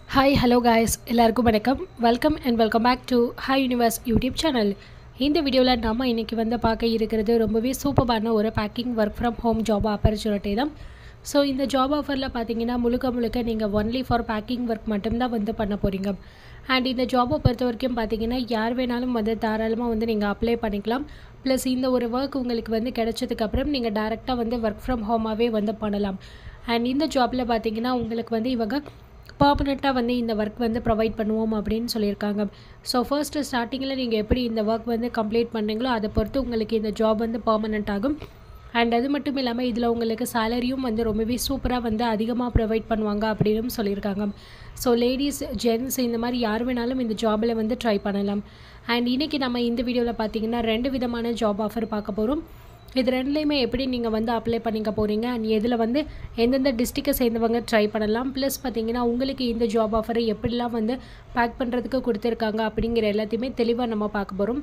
hi hello guys எல்லாருக்கும் வணக்கம் welcome and welcome back to hi universe YouTube channel இந்த வீடியோவில் நம்ம இன்றைக்கி வந்து பார்க்க இருக்கிறது ரொம்பவே சூப்பரான ஒரு packing work from home job opportunity தான் ஸோ இந்த ஜாப் ஆஃபரில் பார்த்தீங்கன்னா முழுக்க முழுக்க நீங்கள் ஒன்லி ஃபார் பேக்கிங் ஒர்க் மட்டும்தான் வந்து பண்ண போகிறீங்க அண்ட் இந்த ஜாபை பொறுத்த வரைக்கும் பார்த்தீங்கன்னா யார் வேணாலும் வந்து தாராளமாக வந்து நீங்கள் அப்ளை பண்ணிக்கலாம் ப்ளஸ் இந்த ஒரு ஒர்க் உங்களுக்கு வந்து கிடைச்சதுக்கப்புறம் நீங்கள் டேரெக்டாக வந்து ஒர்க் ஃப்ரம் ஹோமாகவே வந்து பண்ணலாம் அண்ட் இந்த ஜாப்பில் பார்த்தீங்கன்னா உங்களுக்கு வந்து இவங்க பர்மனெண்ட்டாக வந்து இந்த ஒர்க் வந்து ப்ரொவைட் பண்ணுவோம் அப்படின்னு சொல்லியிருக்காங்க ஸோ ஃபர்ஸ்ட்டு ஸ்டார்டிங்கில் நீங்கள் எப்படி இந்த ஒர்க் வந்து கம்ப்ளீட் பண்ணுறீங்களோ அதை பொறுத்து உங்களுக்கு இந்த ஜாப் வந்து பர்மனெண்ட் ஆகும் அண்ட் அது மட்டும் இல்லாமல் இதில் உங்களுக்கு சேலரியும் வந்து ரொம்பவே சூப்பராக வந்து அதிகமாக ப்ரொவைட் பண்ணுவாங்க அப்படின்னு சொல்லியிருக்காங்க ஸோ லேடிஸ் ஜென்ட்ஸ் இந்த மாதிரி யார் வேணாலும் இந்த ஜாபில் வந்து ட்ரை பண்ணலாம் அண்ட் இன்றைக்கி நம்ம இந்த வீடியோவில் பார்த்தீங்கன்னா ரெண்டு விதமான ஜாப் ஆஃபர் பார்க்க போகிறோம் இது ரெண்டுலேயுமே எப்படி நீங்கள் வந்து அப்ளை பண்ணிக்க போகிறீங்க அண்ட் எதில் வந்து எந்தெந்த டிஸ்ட்ரிக்டை சேர்ந்தவங்க ட்ரை பண்ணலாம் ப்ளஸ் பார்த்தீங்கன்னா உங்களுக்கு இந்த ஜாப் ஆஃபரை எப்படிலாம் வந்து பேக் பண்ணுறதுக்கு கொடுத்துருக்காங்க அப்படிங்கிற எல்லாத்தையுமே தெளிவாக நம்ம பார்க்க போகிறோம்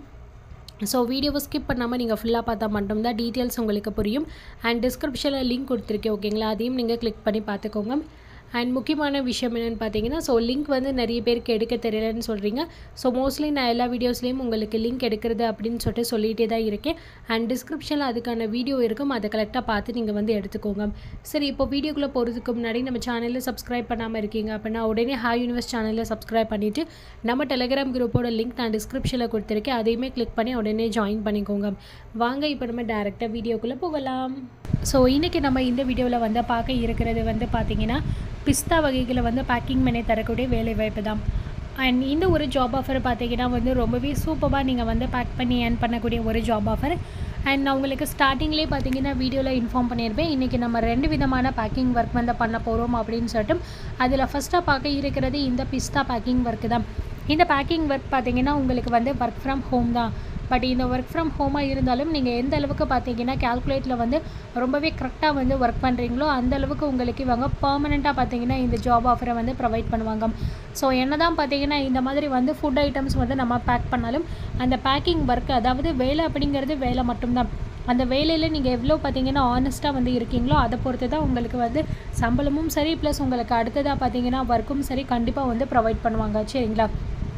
ஸோ வீடியோவை ஸ்கிப் பண்ணாமல் நீங்கள் ஃபுல்லாக பார்த்தா மட்டும்தான் டீட்டெயில்ஸ் உங்களுக்கு புரியும் அண்ட் டிஸ்கிரிப்ஷனில் லிங்க் கொடுத்துருக்கேன் ஓகேங்களா அதையும் நீங்கள் கிளிக் பண்ணி பார்த்துக்கோங்க அண்ட் முக்கியமான விஷயம் என்னென்னு பார்த்தீங்கன்னா ஸோ லிங்க் வந்து நிறைய பேருக்கு எடுக்க தெரியலன்னு சொல்கிறீங்க ஸோ மோஸ்ட்லி நான் எல்லா வீடியோஸ்லேயும் உங்களுக்கு லிங்க் எடுக்கிறது அப்படின்னு சொல்லிட்டு சொல்லிகிட்டே தான் இருக்கேன் அண்ட் டிஸ்கிரிப்ஷனில் அதுக்கான வீடியோ இருக்கும் அதை கரெக்டாக பார்த்து நீங்கள் வந்து எடுத்துக்கோங்க சரி இப்போ வீடியோக்குள்ளே போகிறதுக்கு முன்னாடி நம்ம சேனலில் சப்ஸ்கிரைப் பண்ணாமல் இருக்கீங்க அப்படின்னா உடனே ஹாய் யூனிவர்ஸ் சேனலில் சப்ஸ்கிரைப் பண்ணிவிட்டு நம்ம டெலிகிராம் குரூப்போட லிங்க் நான் டிஸ்கிரிப்ஷனில் கொடுத்துருக்கேன் அதையுமே கிளிக் பண்ணி உடனே ஜாயின் பண்ணிக்கோங்க வாங்க இப்போ நம்ம டேரெக்டாக வீடியோக்குள்ளே போகலாம் ஸோ இன்றைக்கி நம்ம இந்த வீடியோவில் வந்து பார்க்க இருக்கிறது வந்து பார்த்திங்கன்னா பிஸ்தா வகைகளை வந்து பேக்கிங் பண்ணி தரக்கூடிய வேலை வாய்ப்பு தான் அண்ட் இந்த ஒரு ஜாப் ஆஃபர் பார்த்தீங்கன்னா வந்து ரொம்பவே சூப்பராக நீங்கள் வந்து பேக் பண்ணி ஏர்ன் பண்ணக்கூடிய ஒரு ஜாப் ஆஃபர் அண்ட் நான் உங்களுக்கு ஸ்டார்டிங்லேயே பார்த்தீங்கன்னா வீடியோவில் இன்ஃபார்ம் பண்ணியிருப்பேன் இன்றைக்கி நம்ம ரெண்டு விதமான பேக்கிங் ஒர்க் வந்து பண்ண போகிறோம் அப்படின்னு சொல்லிட்டு அதில் ஃபஸ்ட்டாக பார்க்க இருக்கிறது இந்த பிஸ்தா பேக்கிங் ஒர்க்கு தான் இந்த பேக்கிங் ஒர்க் பார்த்தீங்கன்னா உங்களுக்கு வந்து ஒர்க் ஃப்ரம் ஹோம் தான் பட் இந்த ஒர்க் ஃப்ரம் ஹோமாக இருந்தாலும் நீங்கள் எந்த அளவுக்கு பார்த்தீங்கன்னா கேல்குலேட்டில் வந்து ரொம்பவே கரெக்டாக வந்து ஒர்க் பண்ணுறீங்களோ அந்த அளவுக்கு உங்களுக்கு இவங்க பர்மனெண்ட்டாக பார்த்தீங்கன்னா இந்த ஜாப் ஆஃபரை வந்து ப்ரொவைட் பண்ணுவாங்க ஸோ என்ன தான் பார்த்தீங்கன்னா இந்த மாதிரி வந்து ஃபுட் ஐட்டம்ஸ் வந்து நம்ம பேக் பண்ணாலும் அந்த பேக்கிங் ஒர்க் அதாவது வேலை அப்படிங்கிறது வேலை மட்டும்தான் அந்த வேலையில் நீங்கள் எவ்வளோ பார்த்தீங்கன்னா ஆனஸ்ட்டாக வந்து இருக்கீங்களோ அதை பொறுத்து தான் உங்களுக்கு வந்து சம்பளமும் சரி ப்ளஸ் உங்களுக்கு அடுத்ததாக பார்த்தீங்கன்னா ஒர்க்கும் சரி கண்டிப்பாக வந்து ப்ரொவைட் பண்ணுவாங்க சரிங்களா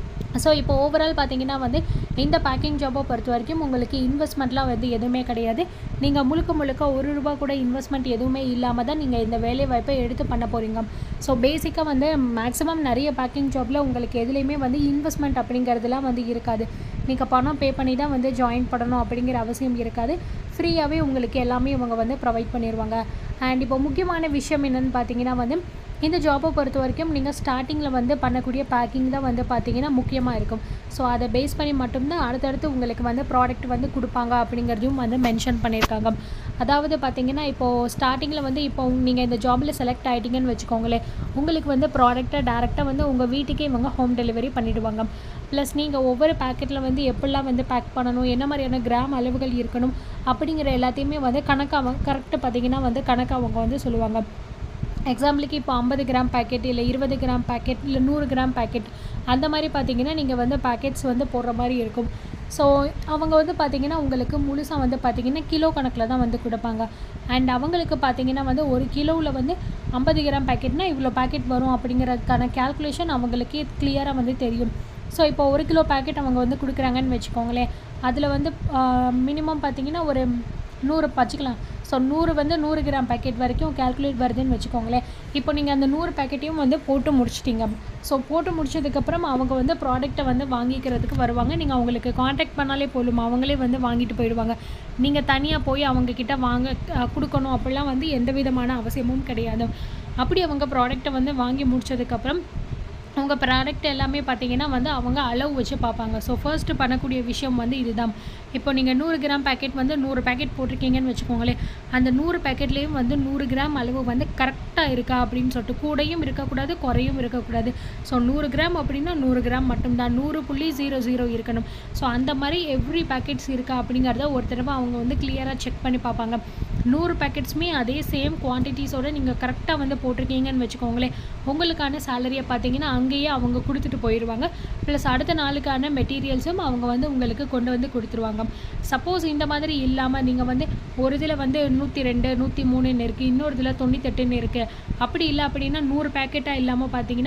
ஸோ இப்போ ஓவரால் பார்த்தீங்கன்னா வந்து இந்த பேக்கிங் ஜாப்பை பொறுத்த வரைக்கும் உங்களுக்கு இன்வெஸ்ட்மெண்ட்லாம் வந்து எதுவுமே கிடையாது நீங்கள் முழுக்க முழுக்க ஒரு ரூபா கூட இன்வெஸ்ட்மெண்ட் எதுவுமே இல்லாமல் தான் நீங்கள் இந்த வேலை வாய்ப்பை எடுத்து பண்ண போகிறீங்க ஸோ பேசிக்காக வந்து மேக்ஸிமம் நிறைய பேக்கிங் ஜாப்பில் உங்களுக்கு எதுலேயுமே வந்து இன்வெஸ்ட்மெண்ட் அப்படிங்கிறதுலாம் வந்து இருக்காது நீங்கள் பணம் பே பண்ணி தான் வந்து ஜாயின் பண்ணணும் அப்படிங்கிற அவசியம் இருக்காது ஃப்ரீயாகவே உங்களுக்கு எல்லாமே இவங்க வந்து ப்ரொவைட் பண்ணிடுவாங்க அண்ட் இப்போ முக்கியமான விஷயம் என்னென்னு பார்த்தீங்கன்னா வந்து இந்த ஜாப்பை பொறுத்த வரைக்கும் நீங்கள் ஸ்டார்டிங்கில் வந்து பண்ணக்கூடிய பேக்கிங் தான் வந்து பார்த்தீங்கன்னா முக்கியமாக இருக்கும் ஸோ அதை பேஸ் பண்ணி மட்டும்தான் அடுத்தடுத்து உங்களுக்கு வந்து ப்ராடக்ட் வந்து கொடுப்பாங்க அப்படிங்கிறதையும் வந்து மென்ஷன் பண்ணியிருக்காங்க அதாவது பார்த்தீங்கன்னா இப்போது ஸ்டார்டிங்கில் வந்து இப்போ நீங்கள் இந்த ஜாபில் செலக்ட் ஆகிட்டீங்கன்னு வச்சுக்கோங்களேன் உங்களுக்கு வந்து ப்ராடக்ட்டை டேரெக்டாக வந்து உங்கள் வீட்டுக்கே இவங்க ஹோம் டெலிவரி பண்ணிவிடுவாங்க ப்ளஸ் நீங்கள் ஒவ்வொரு பேக்கெட்டில் வந்து எப்படிலாம் வந்து பேக் பண்ணணும் என்ன மாதிரியான கிராம் அளவுகள் இருக்கணும் அப்படிங்கிற எல்லாத்தையுமே வந்து கணக்காக கரெக்டாக பார்த்தீங்கன்னா வந்து கணக்காக அவங்க வந்து சொல்லுவாங்க எக்ஸாம்பிளுக்கு இப்போ ஐம்பது கிராம் பேக்கெட் இல்லை இருபது கிராம் பேக்கெட் இல்லை நூறு கிராம் பேக்கெட் அந்த மாதிரி பார்த்தீங்கன்னா நீங்கள் வந்து பேக்கெட்ஸ் வந்து போடுற மாதிரி இருக்கும் ஸோ அவங்க வந்து பார்த்திங்கன்னா உங்களுக்கு முழுசாக வந்து பார்த்திங்கன்னா கிலோ கணக்கில் தான் வந்து கொடுப்பாங்க அண்ட் அவங்களுக்கு பார்த்திங்கன்னா வந்து ஒரு கிலோவில் வந்து ஐம்பது கிராம் பேக்கெட்னால் இவ்வளோ பேக்கெட் வரும் அப்படிங்கிறதுக்கான கேல்குலேஷன் அவங்களுக்கு கிளியராக வந்து தெரியும் ஸோ இப்போ ஒரு கிலோ பேக்கெட் அவங்க வந்து கொடுக்குறாங்கன்னு வச்சுக்கோங்களேன் அதில் வந்து மினிமம் பார்த்திங்கன்னா ஒரு நூறு வச்சுக்கலாம் ஸோ நூறு வந்து நூறு கிராம் பேக்கெட் வரைக்கும் கேல்குலேட் வருதுன்னு வச்சுக்கோங்களேன் இப்போ நீங்கள் அந்த நூறு பேக்கெட்டையும் வந்து போட்டு முடிச்சிட்டிங்க ஸோ போட்டு முடிச்சதுக்கப்புறம் அவங்க வந்து ப்ராடக்ட்டை வந்து வாங்கிக்கிறதுக்கு வருவாங்க நீங்கள் அவங்களுக்கு காண்டாக்ட் பண்ணாலே போதும் அவங்களே வந்து வாங்கிட்டு போயிடுவாங்க நீங்கள் தனியாக போய் அவங்கக்கிட்ட வாங்க கொடுக்கணும் அப்படிலாம் வந்து எந்த விதமான அவசியமும் கிடையாது அப்படி அவங்க ப்ராடக்ட்டை வந்து வாங்கி முடிச்சதுக்கப்புறம் உங்கள் ப்ராடக்ட் எல்லாமே பார்த்தீங்கன்னா வந்து அவங்க அளவு வச்சு பார்ப்பாங்க ஸோ ஃபர்ஸ்ட்டு பண்ணக்கூடிய விஷயம் வந்து இதுதான் இப்போ நீங்கள் நூறு கிராம் பேக்கெட் வந்து நூறு பேக்கெட் போட்டிருக்கீங்கன்னு வச்சுக்கோங்களேன் அந்த நூறு பேக்கெட்லேயும் வந்து நூறு கிராம் அளவு வந்து கரெக்டாக இருக்கா அப்படின்னு சொல்லிட்டு கூடையும் இருக்கக்கூடாது குறையும் இருக்கக்கூடாது ஸோ நூறு கிராம் அப்படின்னா நூறு கிராம் மட்டும்தான் நூறு புள்ளி ஜீரோ ஜீரோ இருக்கணும் ஸோ அந்த மாதிரி எவ்ரி பேக்கெட்ஸ் இருக்கா அப்படிங்கிறத ஒரு தடவை அவங்க வந்து கிளியராக செக் பண்ணி பார்ப்பாங்க நூறு பேக்கெட்ஸுமே அதே சேம் குவான்டிட்டிஸோடு நீங்கள் கரெக்டாக வந்து போட்டிருக்கீங்கன்னு வச்சுக்கோங்களேன் உங்களுக்கான சேலரியை பார்த்தீங்கன்னா அங்கேயே அவங்க கொடுத்துட்டு போயிடுவாங்க ப்ளஸ் அடுத்த நாளுக்கான மெட்டீரியல்ஸும் அவங்க வந்து உங்களுக்கு கொண்டு வந்து கொடுத்துருவாங்க சப்போஸ் இந்த மாதிரி இல்லாமல் நீங்கள் வந்து ஒரு இதில் வந்து நூற்றி ரெண்டு நூற்றி மூணுன்னு இருக்குது இன்னொரு இதில் தொண்ணூத்தெட்டுன்னு இருக்குது அப்படி இல்லை அப்படின்னா நூறு பேக்கெட்டாக இல்லாமல் பார்த்தீங்கன்னா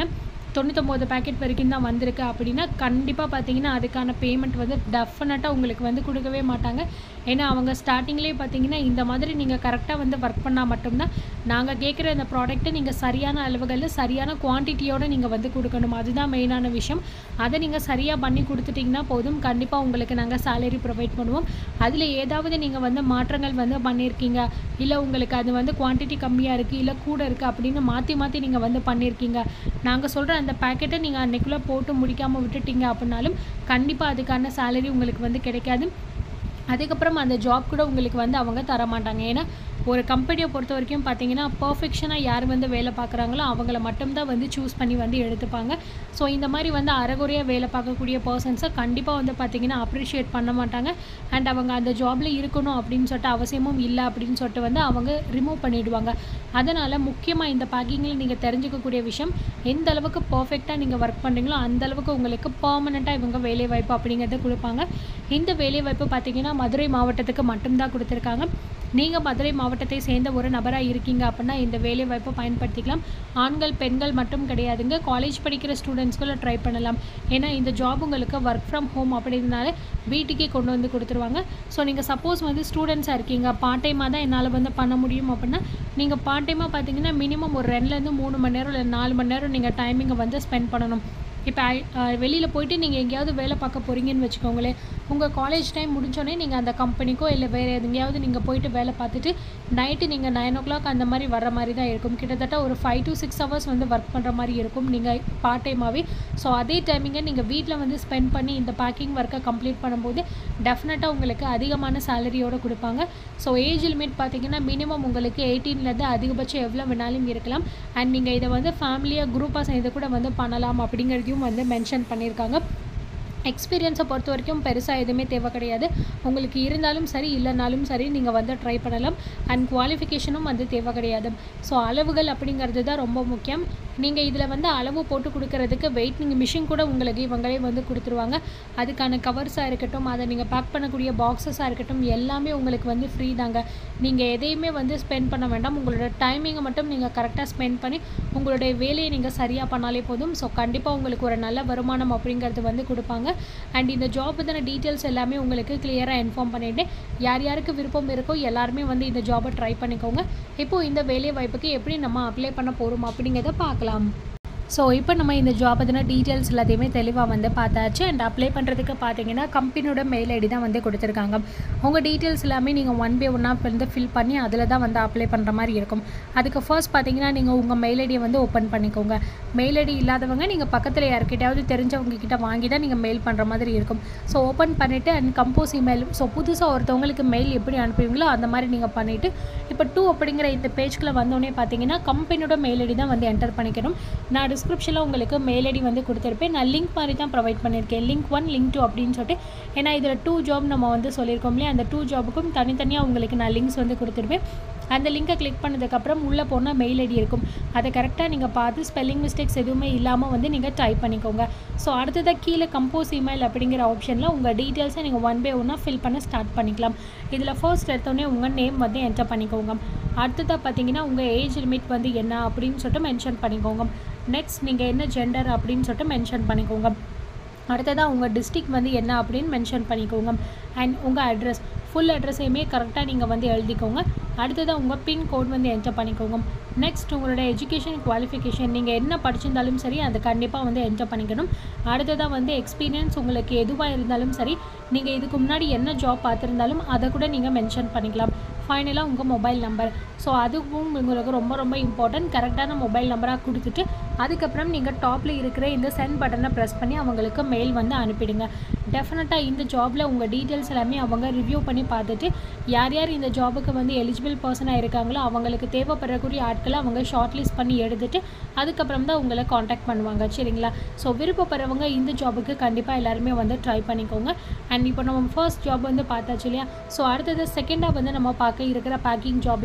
தொண்ணூத்தொம்பது பேக்கெட் வரைக்கும் தான் வந்திருக்கு அப்படின்னா கண்டிப்பாக பார்த்தீங்கன்னா அதுக்கான பேமெண்ட் வந்து டெஃபினட்டாக உங்களுக்கு வந்து கொடுக்கவே மாட்டாங்க ஏன்னா அவங்க ஸ்டார்டிங்லேயே பார்த்தீங்கன்னா இந்த மாதிரி நீங்கள் கரெக்டாக வந்து ஒர்க் பண்ணால் மட்டும்தான் நாங்கள் கேட்குற இந்த ப்ராடக்ட்டை நீங்கள் சரியான அளவுகளில் சரியான குவான்டிட்டியோடு நீங்கள் வந்து கொடுக்கணும் அதுதான் மெயினான விஷயம் அதை நீங்கள் சரியாக பண்ணி கொடுத்துட்டிங்கன்னா போதும் கண்டிப்பாக உங்களுக்கு நாங்கள் சேலரி ப்ரொவைட் பண்ணுவோம் அதில் ஏதாவது நீங்கள் வந்து மாற்றங்கள் வந்து பண்ணியிருக்கீங்க இல்லை உங்களுக்கு அது வந்து குவான்டிட்டி கம்மியாக இருக்குது இல்லை கூட இருக்குது அப்படின்னு மாற்றி மாற்றி நீங்கள் வந்து பண்ணியிருக்கீங்க நாங்கள் சொல்கிற அந்த பேக்கெட்டை நீங்கள் அன்றைக்குள்ளே போட்டு முடிக்காமல் விட்டுட்டீங்க அப்படின்னாலும் கண்டிப்பாக அதுக்கான சேலரி உங்களுக்கு வந்து கிடைக்காது அதுக்கப்புறம் அந்த ஜாப் கூட உங்களுக்கு வந்து அவங்க தர மாட்டாங்க ஏன்னா ஒரு கம்பெனியை பொறுத்த வரைக்கும் பார்த்தீங்கன்னா பர்ஃபெக்ஷனாக யார் வந்து வேலை பார்க்குறாங்களோ அவங்கள மட்டும்தான் வந்து சூஸ் பண்ணி வந்து எடுத்துப்பாங்க ஸோ இந்த மாதிரி வந்து அறகுறையாக வேலை பார்க்கக்கூடிய பர்சன்ஸை கண்டிப்பாக வந்து பார்த்தீங்கன்னா அப்ரிஷியேட் பண்ண மாட்டாங்க அண்ட் அவங்க அந்த ஜாபில் இருக்கணும் அப்படின்னு சொல்லிட்டு அவசியமும் இல்லை அப்படின்னு சொல்லிட்டு வந்து அவங்க ரிமூவ் பண்ணிவிடுவாங்க அதனால் முக்கியமாக இந்த பேக்கிங்கில் நீங்கள் தெரிஞ்சுக்கக்கூடிய விஷயம் எந்த அளவுக்கு பர்ஃபெக்டாக நீங்கள் ஒர்க் பண்ணுறீங்களோ அந்த அளவுக்கு உங்களுக்கு பர்மனெண்ட்டாக இவங்க வேலைவாய்ப்பு அப்படிங்கிறத கொடுப்பாங்க இந்த வேலைவாய்ப்பு பார்த்தீங்கன்னா மதுரை மாவட்டத்துக்கு மட்டும்தான் கொடுத்துருக்காங்க நீங்கள் மதுரை மாவட்டத்தை சேர்ந்த ஒரு நபராக இருக்கீங்க அப்படின்னா இந்த வேலை வாய்ப்பை பயன்படுத்திக்கலாம் ஆண்கள் பெண்கள் மட்டும் கிடையாதுங்க காலேஜ் படிக்கிற ஸ்டூடெண்ட்ஸ்க்குள்ள ட்ரை பண்ணலாம் ஏன்னா இந்த ஜாப் உங்களுக்கு ஒர்க் ஃப்ரம் ஹோம் அப்படின்றனால வீட்டுக்கே கொண்டு வந்து கொடுத்துருவாங்க ஸோ நீங்கள் சப்போஸ் வந்து ஸ்டூடெண்ட்ஸாக இருக்கீங்க பார்ட் டைமாக தான் என்னால் வந்து பண்ண முடியும் அப்படின்னா நீங்கள் பார்ட் டைமாக பார்த்தீங்கன்னா மினிமம் ஒரு ரெண்டுலேருந்து மூணு மணி நேரம் இல்லை நாலு மணி நேரம் நீங்கள் டைமிங்கை வந்து ஸ்பெண்ட் பண்ணணும் இப்போ வெளியில் போயிட்டு நீங்கள் எங்கேயாவது வேலை பார்க்க போகிறீங்கன்னு வச்சுக்கோங்களேன் உங்கள் காலேஜ் டைம் முடிஞ்சோடனே நீங்கள் அந்த கம்பெனிக்கோ இல்லை வேறு எங்கேயாவது நீங்கள் போயிட்டு வேலை பார்த்துட்டு நைட்டு நீங்கள் நைன் ஓ கிளாக் அந்த மாதிரி வர மாதிரி தான் இருக்கும் கிட்டத்தட்ட ஒரு ஃபைவ் டு சிக்ஸ் ஹவர்ஸ் வந்து ஒர்க் பண்ணுற மாதிரி இருக்கும் நீங்கள் பார்ட் டைமாகவே ஸோ அதே டைமிங்கை நீங்கள் வீட்டில் வந்து ஸ்பெண்ட் பண்ணி இந்த பேக்கிங் ஒர்க்கை கம்ப்ளீட் பண்ணும்போது டெஃபினட்டாக உங்களுக்கு அதிகமான சேலரியோடு கொடுப்பாங்க ஸோ ஏஜ் லிமிட் பார்த்தீங்கன்னா மினிமம் உங்களுக்கு எயிட்டீன்லேருந்து அதிகபட்சம் எவ்வளோ வேணாலும் இருக்கலாம் அண்ட் நீங்கள் இதை வந்து ஃபேமிலியாக குரூப்பாக சேர்ந்து கூட வந்து பண்ணலாம் அப்படிங்கிறதையும் வந்து மென்ஷன் பண்ணியிருக்காங்க எக்ஸ்பீரியன்ஸை பொறுத்த வரைக்கும் பெருசாக எதுவுமே தேவை கிடையாது உங்களுக்கு இருந்தாலும் சரி இல்லைனாலும் சரி நீங்கள் வந்து ட்ரை பண்ணலாம் அண்ட் குவாலிஃபிகேஷனும் வந்து தேவை கிடையாது ஸோ அளவுகள் அப்படிங்கிறது தான் ரொம்ப முக்கியம் நீங்கள் இதில் வந்து அளவு போட்டு கொடுக்கறதுக்கு வெயிட்டிங் மிஷின் கூட உங்களுக்கு இவங்களே வந்து கொடுத்துருவாங்க அதுக்கான கவர்ஸாக இருக்கட்டும் அதை நீங்கள் பேக் பண்ணக்கூடிய பாக்ஸஸாக இருக்கட்டும் எல்லாமே உங்களுக்கு வந்து ஃப்ரீ தாங்க நீங்கள் எதையுமே வந்து ஸ்பெண்ட் பண்ண வேண்டாம் உங்களோட டைமிங்கை மட்டும் நீங்கள் கரெக்டாக ஸ்பெண்ட் பண்ணி உங்களுடைய வேலையை நீங்கள் சரியாக பண்ணாலே போதும் ஸோ கண்டிப்பாக உங்களுக்கு ஒரு நல்ல வருமானம் அப்படிங்கிறது வந்து கொடுப்பாங்க அண்ட் இந்த ஜாப் பற்றின டீட்டெயில்ஸ் எல்லாமே உங்களுக்கு கிளியராக இன்ஃபார்ம் பண்ணிவிட்டேன் யார் யாருக்கு விருப்பம் இருக்கோ எல்லாருமே வந்து இந்த ஜாபை ட்ரை பண்ணிக்கோங்க இப்போது இந்த வேலை வாய்ப்புக்கு எப்படி நம்ம அப்ளை பண்ண போகிறோம் அப்படிங்கிறத பார்க்கலாம் ஸோ இப்போ நம்ம இந்த ஜாப் பற்றின டீட்டெயில்ஸ் எல்லாத்தையுமே தெளிவாக வந்து பார்த்தாச்சு அண்ட் அப்ளை பண்ணுறதுக்கு பார்த்தீங்கன்னா கம்பெனியோட மெயில் ஐடி தான் வந்து கொடுத்துருக்காங்க உங்கள் டீட்டெயில்ஸ் எல்லாமே நீங்கள் ஒன் பை ஒன்னாக வந்து ஃபில் பண்ணி அதில் தான் வந்து அப்ளை பண்ணுற மாதிரி இருக்கும் அதுக்கு ஃபர்ஸ்ட் பார்த்தீங்கன்னா நீங்கள் உங்கள் மெயில் ஐடியை வந்து ஓப்பன் பண்ணிக்கோங்க மெயில் ஐடி இல்லாதவங்க நீங்கள் பக்கத்தில் யார்கிட்டயாவது தெரிஞ்சவங்க கிட்ட வாங்கி தான் நீங்கள் மெயில் பண்ணுற மாதிரி இருக்கும் ஸோ ஓப்பன் பண்ணிவிட்டு அண்ட் கம்போஸ் இமெயில் ஸோ புதுசாக ஒருத்தவங்களுக்கு மெயில் எப்படி அனுப்புவீங்களோ அந்த மாதிரி நீங்கள் பண்ணிவிட்டு இப்போ டூ அப்படிங்கிற இந்த பேஜ்குள்ளே வந்தோடனே பார்த்தீங்கன்னா கம்பெனியோட மெயில் ஐடி தான் வந்து என்டர் பண்ணிக்கணும் நான் டிஸ்கிரிப்ஷனில் உங்களுக்கு மெயில் ஐடி வந்து கொடுத்துருப்பேன் நான் லிங்க் மாதிரி தான் ப்ரொவைட் பண்ணியிருக்கேன் லிங்க் ஒன் லிங்க் டூ அப்படின்னு சொல்லிட்டு ஏன்னா இதில் டூ ஜாப் நம்ம வந்து சொல்லியிருக்கோம் இல்லையா அந்த டூ ஜாபுக்கும் தனித்தனியாக உங்களுக்கு நான் லிங்க்ஸ் வந்து கொடுத்துருப்பேன் அந்த லிங்கை கிளிக் பண்ணதுக்கப்புறம் உள்ளே போனால் மெயில் ஐடி இருக்கும் அதை கரெக்டாக நீங்கள் பார்த்து ஸ்பெல்லிங் மிஸ்டேக்ஸ் எதுவுமே இல்லாமல் வந்து நீங்கள் டைப் பண்ணிக்கோங்க ஸோ அடுத்ததாக கீழே கம்போஸ் இமெயில் அப்படிங்கிற ஆப்ஷனில் உங்கள் டீட்டெயில்ஸை நீங்கள் ஒன் பை ஒன்னாக ஃபில் பண்ண ஸ்டார்ட் பண்ணிக்கலாம் இதில் ஃபர்ஸ்ட் எடுத்தோடனே உங்கள் நேம் வந்து என்டர் பண்ணிக்கோங்க அடுத்ததாக பார்த்தீங்கன்னா உங்கள் ஏஜ் லிமிட் வந்து என்ன அப்படின்னு சொல்லிட்டு மென்ஷன் பண்ணிக்கோங்க நெக்ஸ்ட் நீங்கள் என்ன ஜெண்டர் அப்படின்னு சொல்லிட்டு மென்ஷன் பண்ணிக்கோங்க அடுத்ததாக உங்கள் டிஸ்ட்ரிக் வந்து என்ன அப்படின்னு மென்ஷன் பண்ணிக்கோங்க அண்ட் உங்கள் அட்ரஸ் ஃபுல் அட்ரஸையுமே கரெக்டாக நீங்கள் வந்து எழுதிக்கோங்க அடுத்ததாக உங்கள் பின் கோட் வந்து என்டர் பண்ணிக்கோங்க நெக்ஸ்ட் உங்களோட எஜுகேஷன் குவாலிஃபிகேஷன் நீங்கள் என்ன படிச்சிருந்தாலும் சரி அது கண்டிப்பாக வந்து என்டர் பண்ணிக்கணும் அடுத்ததாக வந்து எக்ஸ்பீரியன்ஸ் உங்களுக்கு எதுவாக இருந்தாலும் சரி நீங்கள் இதுக்கு முன்னாடி என்ன ஜாப் பார்த்துருந்தாலும் அதை கூட நீங்கள் மென்ஷன் பண்ணிக்கலாம் ஃபைனலாக உங்கள் மொபைல் நம்பர் ஸோ அதுவும் உங்களுக்கு ரொம்ப ரொம்ப இம்பார்ட்டன்ட் கரெக்டான மொபைல் நம்பராக கொடுத்துட்டு அதுக்கப்புறம் நீங்கள் டாப்பில் இருக்கிற இந்த சென்ட் பட்டனை ப்ரெஸ் பண்ணி அவங்களுக்கு மெயில் வந்து அனுப்பிடுங்க டெஃபினட்டாக இந்த ஜாபில் உங்கள் டீட்டெயில்ஸ் எல்லாமே அவங்க ரிவ்யூ பண்ணி பார்த்துட்டு யார் யார் இந்த ஜாபுக்கு வந்து எலிஜிபிள் பர்சனாக இருக்காங்களோ அவங்களுக்கு தேவைப்படக்கூடிய ஆட்களை அவங்க ஷார்ட் லிஸ்ட் பண்ணி எடுத்துட்டு அதுக்கப்புறம் தான் உங்களை காண்டாக்ட் பண்ணுவாங்க சரிங்களா ஸோ விருப்பப்படுறவங்க இந்த ஜாபுக்கு கண்டிப்பாக எல்லாருமே வந்து ட்ரை பண்ணிக்கோங்க அண்ட் இப்போ நம்ம ஃபர்ஸ்ட் ஜாப் வந்து பார்த்தாச்சு இல்லையா ஸோ அடுத்தது செகண்டாக வந்து நம்ம பார்க்க இருக்கிற பேக்கிங் ஜாபில்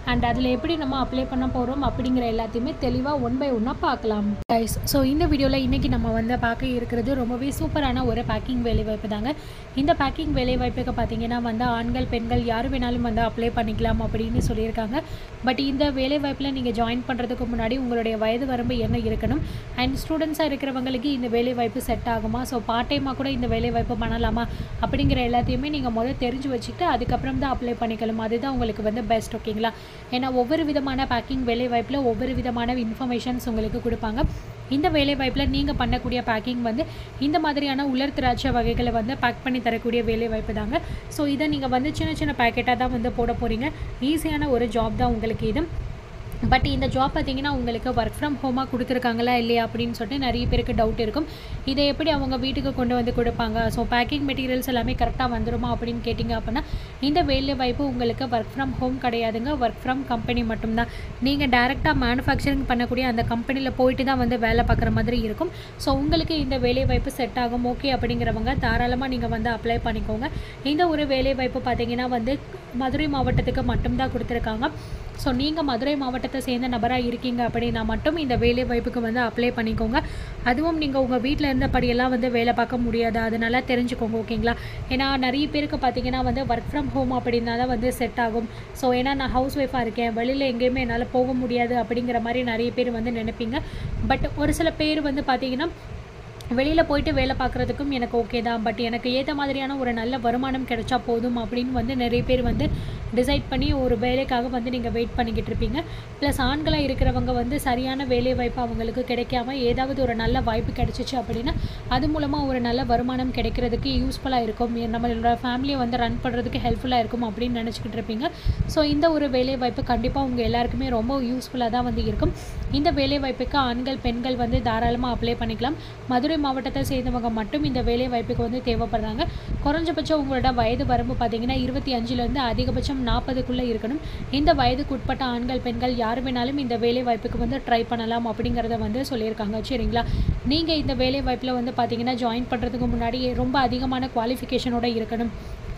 அண்ட் அதில் எப்படி நம்ம அப்ளை பண்ண போகிறோம் அப்படிங்கிற எல்லாத்தையுமே தெளிவாக ஒன் பை ஒன்னாக பார்க்கலாம் கைஸ் ஸோ இந்த வீடியோவில் இன்றைக்கி நம்ம வந்து பார்க்க இருக்கிறது ரொம்பவே சூப்பரான ஒரு பேக்கிங் வேலைவாய்ப்பு தாங்க இந்த பேக்கிங் வேலைவாய்ப்புக்கு பார்த்தீங்கன்னா வந்து ஆண்கள் பெண்கள் யார் வேணாலும் வந்து அப்ளை பண்ணிக்கலாம் அப்படின்னு சொல்லியிருக்காங்க பட் இந்த வேலைவாய்ப்பில் நீங்கள் ஜாயின் பண்ணுறதுக்கு முன்னாடி உங்களுடைய வயது வரம்பு என்ன இருக்கணும் அண்ட் ஸ்டூடெண்ட்ஸாக இருக்கிறவங்களுக்கு இந்த வேலைவாய்ப்பு செட் ஆகுமா ஸோ பார்ட் டைமாக கூட இந்த வேலைவாய்ப்பு பண்ணலாமா அப்படிங்கிற எல்லாத்தையுமே நீங்கள் முதல் தெரிஞ்சு வச்சுக்கிட்டு அதுக்கப்புறம் தான் அப்ளை பண்ணிக்கலாம் அதுதான் உங்களுக்கு வந்து பெஸ்ட் ஓகேங்களா ஏன்னா ஒவ்வொரு விதமான பேக்கிங் வேலைவாய்ப்பில் ஒவ்வொரு விதமான இன்ஃபர்மேஷன்ஸ் உங்களுக்கு கொடுப்பாங்க இந்த வேலைவாய்ப்பில் நீங்கள் பண்ணக்கூடிய பேக்கிங் வந்து இந்த மாதிரியான உலர் திராட்சை வகைகளை வந்து பேக் பண்ணி தரக்கூடிய வேலைவாய்ப்பு தாங்க ஸோ இதை நீங்கள் வந்து சின்ன சின்ன பேக்கெட்டாக தான் வந்து போட போகிறீங்க ஈஸியான ஒரு ஜாப் தான் உங்களுக்கு இது பட் இந்த ஜாப் பார்த்தீங்கன்னா உங்களுக்கு ஒர்க் ஃப்ரம் ஹோமாக கொடுத்துருக்காங்களா இல்லையா அப்படின்னு சொல்லிட்டு நிறைய பேருக்கு டவுட் இருக்கும் இதை எப்படி அவங்க வீட்டுக்கு கொண்டு வந்து கொடுப்பாங்க ஸோ பேக்கிங் மெட்டீரியல்ஸ் எல்லாமே கரெக்டாக வந்துருமா அப்படின்னு கேட்டிங்க அப்படின்னா இந்த வேலை வாய்ப்பு உங்களுக்கு ஒர்க் ஃப்ரம் ஹோம் கிடையாதுங்க ஒர்க் ஃப்ரம் கம்பெனி மட்டும்தான் நீங்கள் டேரெக்டாக மேனுஃபேக்சரிங் பண்ணக்கூடிய அந்த கம்பெனியில் போயிட்டு தான் வந்து வேலை பார்க்குற மாதிரி இருக்கும் ஸோ உங்களுக்கு இந்த வேலை வாய்ப்பு செட் ஆகும் ஓகே அப்படிங்கிறவங்க தாராளமாக நீங்கள் வந்து அப்ளை பண்ணிக்கோங்க இந்த ஒரு வேலை வாய்ப்பு பார்த்தீங்கன்னா வந்து மதுரை மாவட்டத்துக்கு மட்டும்தான் கொடுத்துருக்காங்க ஸோ நீங்கள் மதுரை மாவட்டத்தை சேர்ந்த நபராக இருக்கீங்க அப்படின்னா மட்டும் இந்த வேலை வாய்ப்புக்கு வந்து அப்ளை பண்ணிக்கோங்க அதுவும் நீங்கள் உங்கள் வீட்டில் இருந்தபடியெல்லாம் வந்து வேலை பார்க்க முடியாது அதனால தெரிஞ்சுக்கோங்க ஓகேங்களா ஏன்னா நிறைய பேருக்கு பார்த்தீங்கன்னா வந்து ஒர்க் ஃப்ரம் ஹோம் அப்படின்னா தான் வந்து செட் ஆகும் ஸோ ஏன்னா நான் ஹவுஸ் ஒய்ஃபாக இருக்கேன் வெளியில் எங்கேயுமே என்னால் போக முடியாது அப்படிங்கிற மாதிரி நிறைய பேர் வந்து நினைப்பீங்க பட் ஒரு சில பேர் வந்து பார்த்தீங்கன்னா வெளியில் போயிட்டு வேலை பார்க்குறதுக்கும் எனக்கு ஓகே தான் பட் எனக்கு ஏற்ற மாதிரியான ஒரு நல்ல வருமானம் கிடைச்சா போதும் அப்படின்னு வந்து நிறைய பேர் வந்து டிசைட் பண்ணி ஒரு வேலைக்காக வந்து நீங்கள் வெயிட் பண்ணிக்கிட்டு இருப்பீங்க ப்ளஸ் ஆண்களாக இருக்கிறவங்க வந்து சரியான வேலை வாய்ப்பு அவங்களுக்கு கிடைக்காம ஏதாவது ஒரு நல்ல வாய்ப்பு கிடைச்சிச்சு அப்படின்னா அது மூலமாக ஒரு நல்ல வருமானம் கிடைக்கிறதுக்கு யூஸ்ஃபுல்லாக இருக்கும் நம்மளோட ஃபேமிலியை வந்து ரன் பண்ணுறதுக்கு ஹெல்ப்ஃபுல்லாக இருக்கும் அப்படின்னு நினச்சிக்கிட்டு இருப்பீங்க ஸோ இந்த ஒரு வேலை வாய்ப்பு கண்டிப்பாக உங்கள் எல்லாருக்குமே ரொம்ப யூஸ்ஃபுல்லாக தான் வந்து இருக்கும் இந்த வேலை வாய்ப்புக்கு ஆண்கள் பெண்கள் வந்து தாராளமாக அப்ளை பண்ணிக்கலாம் மதுரை மதுரை மாவட்டத்தை சேர்ந்தவங்க மட்டும் இந்த வேலை வாய்ப்புக்கு வந்து தேவைப்படுறாங்க குறைஞ்சபட்சம் உங்களோட வயது வரம்பு பார்த்தீங்கன்னா இருபத்தி அஞ்சுலேருந்து அதிகபட்சம் நாற்பதுக்குள்ளே இருக்கணும் இந்த வயதுக்கு உட்பட்ட ஆண்கள் பெண்கள் யார் வேணாலும் இந்த வேலை வாய்ப்புக்கு வந்து ட்ரை பண்ணலாம் அப்படிங்கிறத வந்து சொல்லியிருக்காங்க சரிங்களா நீங்கள் இந்த வேலை வாய்ப்பில் வந்து பார்த்தீங்கன்னா ஜாயின் பண்ணுறதுக்கு முன்னாடி ரொம்ப அதிகமான குவாலிஃபிகேஷனோட இருக்கணும்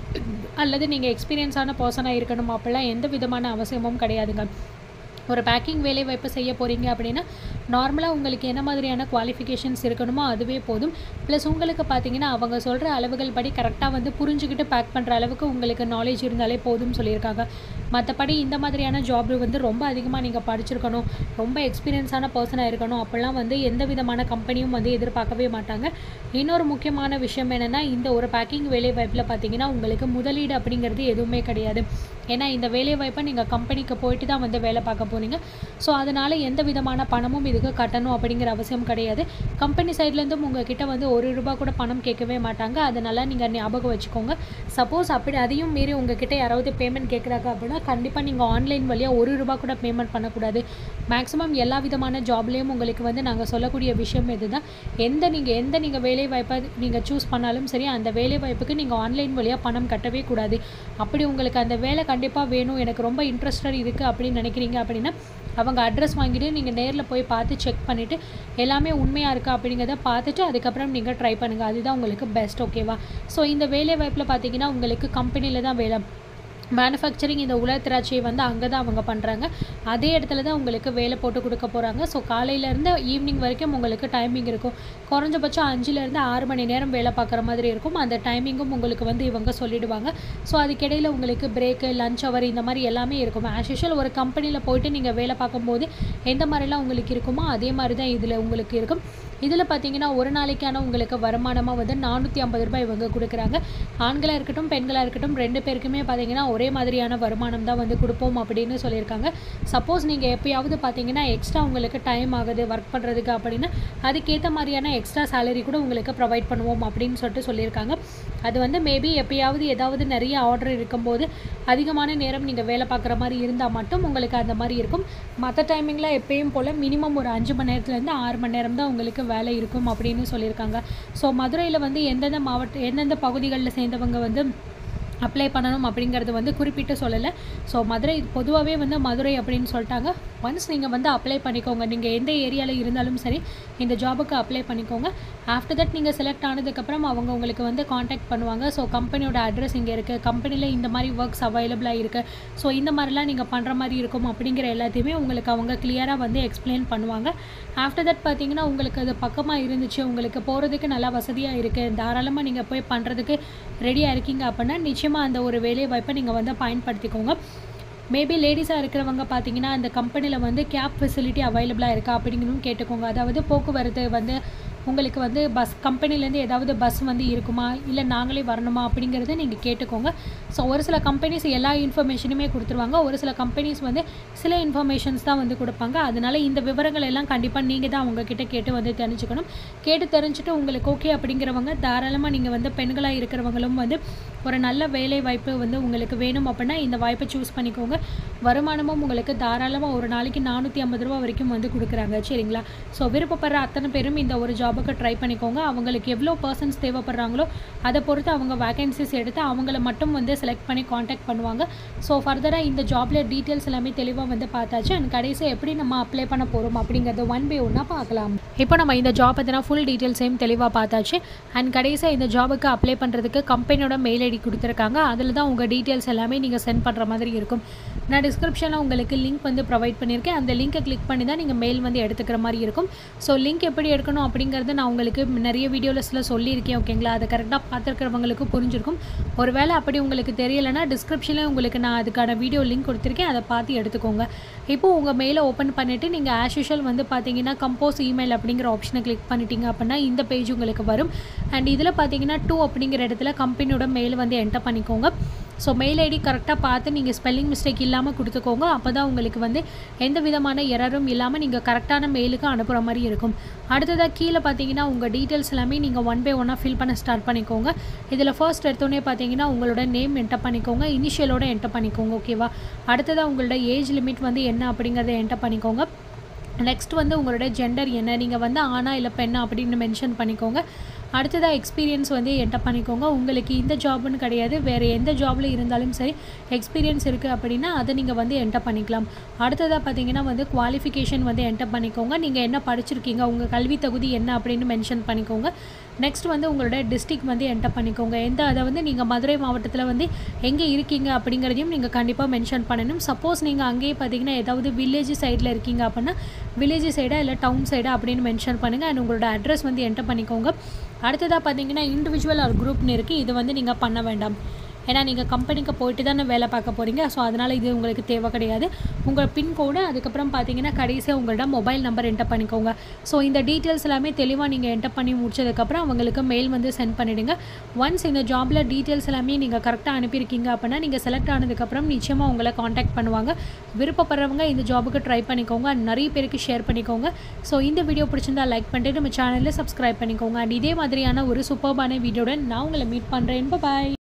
அல்லது நீங்கள் எக்ஸ்பீரியன்ஸான பர்சனாக இருக்கணும் அப்படிலாம் எந்த விதமான அவசியமும் கிடையாதுங்க ஒரு பேக்கிங் வேலை வாய்ப்பு செய்ய போகிறீங்க அப்படின்னா நார்மலாக உங்களுக்கு என்ன மாதிரியான குவாலிஃபிகேஷன்ஸ் இருக்கணுமோ அதுவே போதும் ப்ளஸ் உங்களுக்கு பார்த்தீங்கன்னா அவங்க சொல்கிற அளவுகள் படி கரெக்டாக வந்து புரிஞ்சுக்கிட்டு பேக் பண்ணுற அளவுக்கு உங்களுக்கு நாலேஜ் இருந்தாலே போதும் சொல்லியிருக்காங்க மற்றபடி இந்த மாதிரியான ஜாப் வந்து ரொம்ப அதிகமாக நீங்கள் படிச்சிருக்கணும் ரொம்ப எக்ஸ்பீரியன்ஸான பர்சனாக இருக்கணும் அப்படிலாம் வந்து எந்த விதமான கம்பெனியும் வந்து எதிர்பார்க்கவே மாட்டாங்க இன்னொரு முக்கியமான விஷயம் என்னென்னா இந்த ஒரு பேக்கிங் வேலை வாய்ப்பில் பார்த்தீங்கன்னா உங்களுக்கு முதலீடு அப்படிங்கிறது எதுவுமே கிடையாது ஏன்னா இந்த வேலை வாய்ப்பை நீங்கள் கம்பெனிக்கு போயிட்டு தான் வந்து வேலை பார்க்க போகிறீங்க ஸோ அதனால் எந்த விதமான பணமும் இதுக்கு கட்டணும் அப்படிங்கிற அவசியம் கிடையாது கம்பெனி சைட்லேருந்தும் உங்ககிட்ட வந்து ஒரு ரூபா கூட பணம் கேட்கவே மாட்டாங்க அதனால் நீங்கள் ஞாபகம் வச்சுக்கோங்க சப்போஸ் அப்படி அதையும் மீறி உங்ககிட்ட யாராவது பேமெண்ட் கேட்குறாங்க அப்படின்னா கண்டிப்பாக நீங்கள் ஆன்லைன் வழியாக ஒரு ரூபா கூட பேமெண்ட் பண்ணக்கூடாது மேக்ஸிமம் எல்லா விதமான ஜாப்லேயும் உங்களுக்கு வந்து நாங்கள் சொல்லக்கூடிய விஷயம் இதுதான் எந்த நீங்கள் எந்த நீங்கள் வேலை வாய்ப்பை நீங்கள் சூஸ் பண்ணாலும் சரி அந்த வேலை வாய்ப்புக்கு நீங்கள் ஆன்லைன் வழியாக பணம் கட்டவே கூடாது அப்படி உங்களுக்கு அந்த வேலை கண்டிப்பாக வேணும் எனக்கு ரொம்ப இன்ட்ரெஸ்டட் இருக்குது அப்படின்னு நினைக்கிறீங்க அப்படின்னா அவங்க அட்ரஸ் வாங்கிட்டு நீங்கள் நேரில் போய் பார்த்து செக் பண்ணிவிட்டு எல்லாமே உண்மையாக இருக்கா அப்படிங்கிறத பார்த்துட்டு அதுக்கப்புறம் நீங்கள் ட்ரை பண்ணுங்கள் அதுதான் உங்களுக்கு பெஸ்ட் ஓகேவா ஸோ இந்த வேலை வாய்ப்பில் பார்த்தீங்கன்னா உங்களுக்கு கம்பெனியில் தான் வேலை மேனுஃபேக்சரிங் இந்த உலர் திராட்சையை வந்து அங்கே தான் அவங்க பண்ணுறாங்க அதே இடத்துல தான் உங்களுக்கு வேலை போட்டு கொடுக்க போகிறாங்க ஸோ காலையிலேருந்து ஈவினிங் வரைக்கும் உங்களுக்கு டைமிங் இருக்கும் குறைஞ்சபட்சம் அஞ்சுலேருந்து ஆறு மணி நேரம் வேலை பார்க்குற மாதிரி இருக்கும் அந்த டைமிங்கும் உங்களுக்கு வந்து இவங்க சொல்லிடுவாங்க ஸோ அதுக்கிடையில் உங்களுக்கு பிரேக்கு லஞ்ச் அவர் இந்த மாதிரி எல்லாமே இருக்கும் ஆஸ் யூஷுவல் ஒரு கம்பெனியில் போயிட்டு நீங்கள் வேலை பார்க்கும்போது எந்த மாதிரிலாம் உங்களுக்கு இருக்குமோ அதே மாதிரி தான் இதில் உங்களுக்கு இருக்கும் இதில் பார்த்தீங்கன்னா ஒரு நாளைக்கான உங்களுக்கு வருமானமாக வந்து நானூற்றி ஐம்பது ரூபாய் இவங்க கொடுக்குறாங்க ஆண்களாக இருக்கட்டும் பெண்களாக இருக்கட்டும் ரெண்டு பேருக்குமே பார்த்தீங்கன்னா ஒரே மாதிரியான வருமானம் தான் வந்து கொடுப்போம் அப்படின்னு சொல்லியிருக்காங்க சப்போஸ் நீங்கள் எப்பயாவது பார்த்தீங்கன்னா எக்ஸ்ட்ரா உங்களுக்கு டைம் ஆகுது ஒர்க் பண்ணுறதுக்கு அப்படின்னா அதுக்கேற்ற மாதிரியான எக்ஸ்ட்ரா சேலரி கூட உங்களுக்கு ப்ரொவைட் பண்ணுவோம் அப்படின்னு சொல்லிட்டு சொல்லியிருக்காங்க அது வந்து மேபி எப்பயாவது ஏதாவது நிறைய ஆர்டர் இருக்கும்போது அதிகமான நேரம் நீங்கள் வேலை பார்க்குற மாதிரி இருந்தால் மட்டும் உங்களுக்கு அந்த மாதிரி இருக்கும் மற்ற டைமிங்கில் எப்பயும் போல் மினிமம் ஒரு அஞ்சு மணி நேரத்துலேருந்து ஆறு மணி நேரம் தான் உங்களுக்கு வேலை இருக்கும் அப்படின்னு சொல்லியிருக்காங்க ஸோ மதுரையில் வந்து எந்தெந்த மாவட்ட எந்தெந்த பகுதிகளில் சேர்ந்தவங்க வந்து அப்ளை பண்ணணும் அப்படிங்கிறது வந்து குறிப்பிட்டு சொல்லலை ஸோ மதுரை பொதுவாகவே வந்து மதுரை அப்படின்னு சொல்லிட்டாங்க ஒன்ஸ் நீங்கள் வந்து அப்ளை பண்ணிக்கோங்க நீங்கள் எந்த ஏரியாவில் இருந்தாலும் சரி இந்த ஜாபுக்கு அப்ளை பண்ணிக்கோங்க ஆஃப்டர் தட் நீங்கள் செலக்ட் ஆனதுக்கப்புறம் அவங்க உங்களுக்கு வந்து காண்டாக்ட் பண்ணுவாங்க ஸோ கம்பெனியோட அட்ரஸ் இங்கே இருக்குது கம்பெனியில் இந்த மாதிரி ஒர்க்ஸ் அவைலபிளாக இருக்குது ஸோ இந்த மாதிரிலாம் நீங்கள் பண்ணுற மாதிரி இருக்கும் அப்படிங்கிற எல்லாத்தையுமே உங்களுக்கு அவங்க கிளியராக வந்து எக்ஸ்பிளைன் பண்ணுவாங்க ஆஃப்டர் தட் பார்த்தீங்கன்னா உங்களுக்கு அது பக்கமாக இருந்துச்சு உங்களுக்கு போகிறதுக்கு நல்லா வசதியாக இருக்குது தாராளமாக நீங்கள் போய் பண்ணுறதுக்கு ரெடியாக இருக்கீங்க அப்படின்னா நிச்சயமாக அந்த ஒரு வேலை வாய்ப்பை நீங்கள் வந்து பயன்படுத்திக்கோங்க மேபி லேடிஸாக இருக்கிறவங்க பார்த்தீங்கன்னா அந்த கம்பெனியில் வந்து கேப் ஃபெசிலிட்டி அவைலபிளாக இருக்கா அப்படிங்கணும் கேட்டுக்கோங்க அதாவது போக்குவரத்து வந்து உங்களுக்கு வந்து பஸ் கம்பெனிலேருந்து ஏதாவது பஸ் வந்து இருக்குமா இல்லை நாங்களே வரணுமா அப்படிங்கிறத நீங்கள் கேட்டுக்கோங்க ஸோ ஒரு சில கம்பெனிஸ் எல்லா இன்ஃபர்மேஷனுமே கொடுத்துருவாங்க ஒரு சில கம்பெனிஸ் வந்து சில இன்ஃபர்மேஷன்ஸ் தான் வந்து கொடுப்பாங்க அதனால இந்த விவரங்கள் எல்லாம் கண்டிப்பாக நீங்கள் தான் அவங்கக்கிட்ட கேட்டு வந்து தெரிஞ்சுக்கணும் கேட்டு தெரிஞ்சுட்டு உங்களுக்கு ஓகே அப்படிங்கிறவங்க தாராளமாக நீங்கள் வந்து பெண்களாக இருக்கிறவங்களும் வந்து ஒரு நல்ல வேலை வாய்ப்பு வந்து உங்களுக்கு வேணும் அப்படின்னா இந்த வாய்ப்பை சூஸ் பண்ணிக்கோங்க வருமானமும் உங்களுக்கு தாராளமாக ஒரு நாளைக்கு நானூற்றி ஐம்பது ரூபா வரைக்கும் வந்து கொடுக்குறாங்க சரிங்களா ஸோ விருப்பப்படுற அத்தனை பேரும் இந்த ஒரு ஜாபுக்கு ட்ரை பண்ணிக்கோங்க அவங்களுக்கு எவ்வளோ பர்சன்ஸ் தேவைப்படுறாங்களோ அதை பொறுத்து அவங்க வேகன்சிஸ் எடுத்து அவங்கள மட்டும் வந்து செலக்ட் பண்ணி காண்டாக்ட் பண்ணுவாங்க ஸோ ஃபர்தராக இந்த ஜாப்ல டீட்டெயில்ஸ் எல்லாமே தெளிவாக வந்து பார்த்தாச்சு அண்ட் கடைசி எப்படி நம்ம அப்ளை பண்ண போகிறோம் அப்படிங்கிறத ஒன் பை ஒன்னாக பார்க்கலாம் இப்போ நம்ம இந்த ஜாப் பற்றினா ஃபுல் டீட்டெயில்ஸையும் தெளிவாக பார்த்தாச்சு அண்ட் கடைசியாக இந்த ஜாபுக்கு அப்ளை பண்ணுறதுக்கு கம்பெனியோட மெயில் ஐடி கொடுத்துருக்காங்க அதில் தான் உங்கள் டீட்டெயில்ஸ் எல்லாமே நீங்கள் சென்ட் பண்ணுற மாதிரி இருக்கும் நான் டிஸ்கிரிப்ஷனில் உங்களுக்கு லிங்க் வந்து ப்ரொவைட் பண்ணியிருக்கேன் அந்த லிங்கை கிளிக் பண்ணி தான் நீங்கள் மெயில் வந்து எடுத்துக்கிற மாதிரி இருக்கும் ஸோ லிங்க் எப்படி எடுக்கணும் அப்படிங்கிறத நான் உங்களுக்கு நிறைய வீடியோஸில் சொல்லியிருக்கேன் ஓகேங்களா அதை கரெக்டாக பார்த்துருக்கிறவங்களுக்கு புரிஞ்சிருக்கும் ஒருவேளை அப்படி உங்களுக்கு தெரியலைன்னா டிஸ்கிரிப்ஷனில் உங்களுக்கு நான் அதுக்கான வீடியோ லிங்க் கொடுத்துருக்கேன் அதை பார்த்து எடுத்துக்கோங்க இப்போ உங்கள் மெயிலை ஓப்பன் பண்ணிவிட்டு நீங்கள் ஆஸ் யூஷுவல் வந்து பார்த்தீங்கன்னா கம்போஸ் இமெயில் அப்படிங்கிற ஆப்ஷனை கிளிக் பண்ணிட்டீங்க அப்படின்னா இந்த பேஜ் உங்களுக்கு வரும் அண்ட் இதில் பார்த்தீங்கன்னா டூ அப்படிங்கிற இடத்துல கம்பெனியோட மெயில் வந்து என்டர் பண்ணிக்கோங்க ஸோ மெயில் ஐடி கரெக்டாக பார்த்து நீங்கள் ஸ்பெல்லிங் மிஸ்டேக் இல்லாமல் கொடுத்துக்கோங்க அப்போ தான் உங்களுக்கு வந்து எந்த விதமான எரரும் இல்லாமல் நீங்கள் கரெக்டான மெயிலுக்கு அனுப்புகிற மாதிரி இருக்கும் அடுத்ததாக கீழே பார்த்தீங்கன்னா உங்கள் டீட்டெயில்ஸ் எல்லாமே நீங்கள் ஒன் பை ஒன்னாக ஃபில் பண்ண ஸ்டார்ட் பண்ணிக்கோங்க இதில் ஃபர்ஸ்ட் எடுத்தோடனே பார்த்தீங்கன்னா உங்களோட நேம் என்டர் பண்ணிக்கோங்க இனிஷியலோட என்டர் பண்ணிக்கோங்க ஓகேவா அடுத்ததாக உங்களோட ஏஜ் லிமிட் வந்து என்ன அப்படிங்கிறத என்டர் பண்ணிக்கோங்க நெக்ஸ்ட் வந்து உங்களோட ஜெண்டர் என்ன நீங்கள் வந்து ஆணா இல்லை பெண்ணா அப்படின்னு மென்ஷன் பண்ணிக்கோங்க அடுத்ததாக எக்ஸ்பீரியன்ஸ் வந்து என்டர் பண்ணிக்கோங்க உங்களுக்கு இந்த ஜாப்னு கிடையாது வேறு எந்த ஜாபில் இருந்தாலும் சரி எக்ஸ்பீரியன்ஸ் இருக்குது அப்படின்னா அதை நீங்கள் வந்து என்டர் பண்ணிக்கலாம் அடுத்ததாக பார்த்தீங்கன்னா வந்து குவாலிஃபிகேஷன் வந்து என்டர் பண்ணிக்கோங்க நீங்கள் என்ன படிச்சிருக்கீங்க உங்கள் கல்வி தகுதி என்ன அப்படின்னு மென்ஷன் பண்ணிக்கோங்க நெக்ஸ்ட் வந்து உங்களோட டிஸ்ட்ரிக் வந்து என்டர் பண்ணிக்கோங்க எந்த அதை வந்து நீங்கள் மதுரை மாவட்டத்தில் வந்து எங்கே இருக்கீங்க அப்படிங்கிறதையும் நீங்கள் கண்டிப்பாக மென்ஷன் பண்ணணும் சப்போஸ் நீங்கள் அங்கேயே பார்த்தீங்கன்னா ஏதாவது வில்லேஜ் சைடில் இருக்கீங்க அப்படின்னா வில்லேஜ் சைடா இல்லை டவுன் சைடா அப்படின்னு மென்ஷன் பண்ணுங்கள் அண்ட் உங்களோட அட்ரஸ் வந்து என்டர் பண்ணிக்கோங்க அடுத்ததாக பார்த்தீங்கன்னா இண்டிவிஜுவல் ஆர் குரூப்னு இருக்குது இது வந்து நீங்கள் பண்ண வேண்டாம் ஏன்னா நீங்கள் கம்பெனிக்கு போயிட்டு தானே வேலை பார்க்க போகிறீங்க ஸோ அதனால் இது உங்களுக்கு தேவை கிடையாது உங்கள் பின்கோடு அதுக்கப்புறம் பார்த்தீங்கன்னா கடைசியாக உங்களோட மொபைல் நம்பர் என்டர் பண்ணிக்கோங்க ஸோ இந்த டீட்டெயில்ஸ் எல்லாமே தெளிவாக நீங்கள் என்டர் பண்ணி முடிச்சதுக்கப்புறம் அவங்களுக்கு மெயில் வந்து சென்ட் பண்ணிவிடுங்க ஒன்ஸ் இந்த ஜாபில் டீட்டெயில்ஸ் எல்லாமே நீங்கள் கரெக்டாக அனுப்பியிருக்கீங்க அப்படின்னா நீங்கள் செலக்ட் ஆனதுக்கப்புறம் நிச்சயமாக உங்களை காண்டாக்ட் பண்ணுவாங்க விருப்பப்படுறவங்க இந்த ஜாபுக்கு ட்ரை பண்ணிக்கோங்க நிறைய பேருக்கு ஷேர் பண்ணிக்கோங்க ஸோ இந்த வீடியோ பிடிச்சிருந்தா லைக் பண்ணிட்டு நம்ம சேனலில் சப்ஸ்கிரைப் பண்ணிக்கோங்க அண்ட் இதே மாதிரியான ஒரு சூப்பர்பான வீடியோட நான் உங்களை மீட் பண்ணுறேன் பாய்